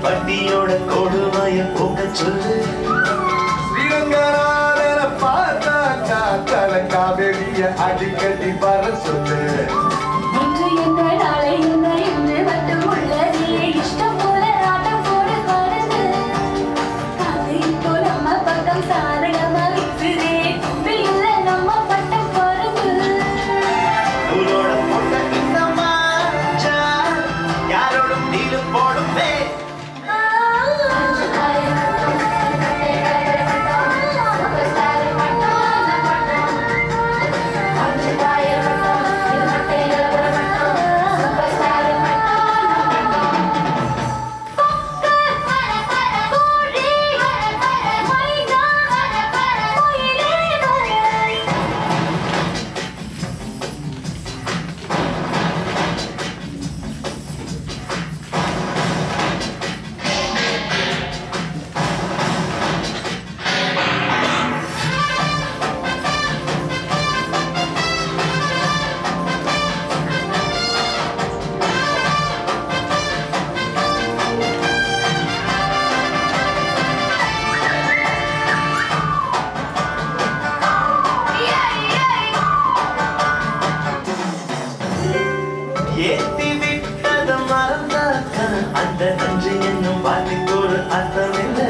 வட்டியோட கொடுமைய போக்க சொல்லு ஸ்ரீரங்கநாதன பார்த்தாக்கா தல காவேரிய அடிக்கடி வர சொல்லு இன்று என்ன நாளை என்ன என்று மட்டும் உள்ளதே இஷ்டம் போல ஆட்டம் போடு பாருங்க அது இப்போ நம்ம பக்கம் சாதகமா விட்டுதே தும்பில் இல்ல நம்ம பட்டம் பாருங்க உன்னோட பொண்ண இந்த மாஞ்சா யாரோடும் நீலும் போடுமே ஏத்தி விட்டத மறந்தாக்க அந்த நன்றி என்னும் வார்த்தைக்கு ஒரு அர்த்தமில்லை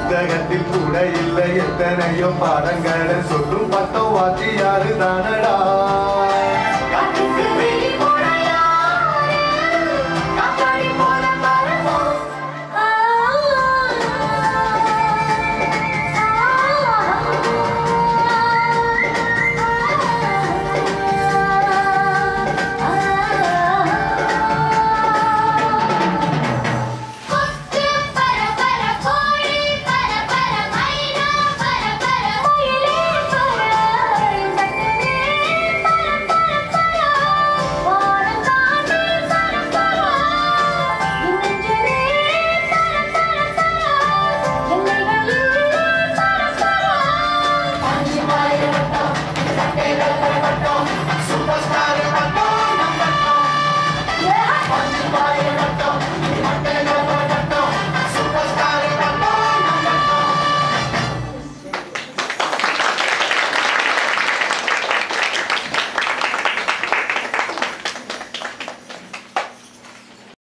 புத்தகத்தில் கூட இல்லை எத்தனையோ பாடங்களை சொல்லும் பட்டம் வாத்தி யாரு தானடா